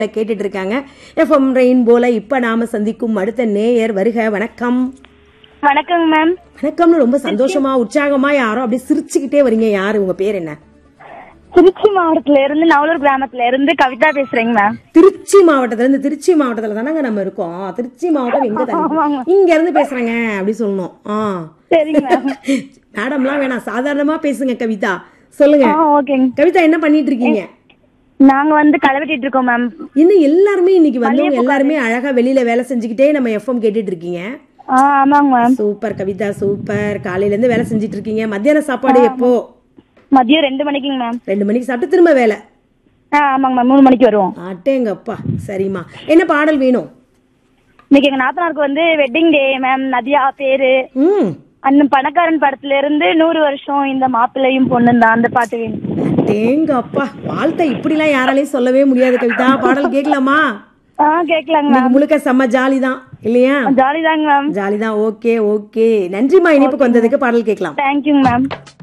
கேட்டுட்டு இருக்காங்க எஃப்எம் ரெயின்போல இப்ப நாம சந்திக்கும் அடுத்த நேயர் வருக வணக்கம் வணக்கங்க மேம் வணக்கம்னு ரொம்ப சந்தோஷமா உற்சாகமா யாரோ அப்படியே சிரிச்சுக்கிட்டே வரீங்க யாரு உங்க பேர் என்ன திருச்சி மாவட்டத்துல இருந்து நவலூர் கிராமத்துல இருந்து கவிதா பேசுறேங்க மேம் திருச்சி மாவட்டத்துல இருந்து திருச்சி மாவட்டத்துல தானங்க நம்ம இருக்கோம் திருச்சி மாவட்டம் எங்க தானே இங்க இருந்து பேசுறேங்க அப்படி சொல்லணும் ஆ சரிங்க மேம் மேடம்லாம் வேணாம் சாதாரணமா பேசுங்க கவிதா சொல்லுங்க ஆ ஓகேங்க கவிதா என்ன பண்ணிட்டு இருக்கீங்க நாங்க வந்து களை வெட்டிட்டு இருக்கோம் மேம் இன்னும் எல்லாருமே இன்னைக்கு வந்தவங்க எல்லாருமே அழகா வெளியில வேலை செஞ்சுக்கிட்டே நம்ம எஃப்எம் கேட்டுட்டு இருக்கீங்க ஆ ஆமாங்க மேம் சூப்பர் கவிதா சூப்பர் காலையில இருந்து வேலை செஞ்சுட்டு இருக்கீங்க மத்தியான சாப்பாடு எப்போ மதியம் ரெண்டு மணிக்குங்க மேம் ரெண்டு மணிக்கு சாப்பிட்டு திரும்ப வேலை ஆ ஆமாங்க மேம் மூணு மணிக்கு வருவோம் அட்டேங்கப்பா சரிம்மா என்ன பாடல் வேணும் இன்னைக்கு எங்க நாத்தனாருக்கு வந்து வெட்டிங் டே மேம் நதியா பேரு ம் அந்த பணக்காரன் படத்துல இருந்து நூறு வருஷம் இந்த மாப்பிள்ளையும் பொண்ணும் தான் அந்த பாட்டு வேணும் தேங்கப்பா வாழ்த்தை இப்படிலாம் யாராலையும் சொல்லவே முடியாது கவிதா பாடல் கேட்கலாமா ஆ கேட்கலாங்க மேம் இன்னைக்கு முழுக்க செம்ம ஜாலி தான் இல்லையா ஜாலி தாங்க மேம் ஜாலி தான் ஓகே ஓகே நன்றிம்மா இனிப்புக்கு வந்ததுக்கு பாடல் கேட்கலாம் தேங்க்யூங்க மேம்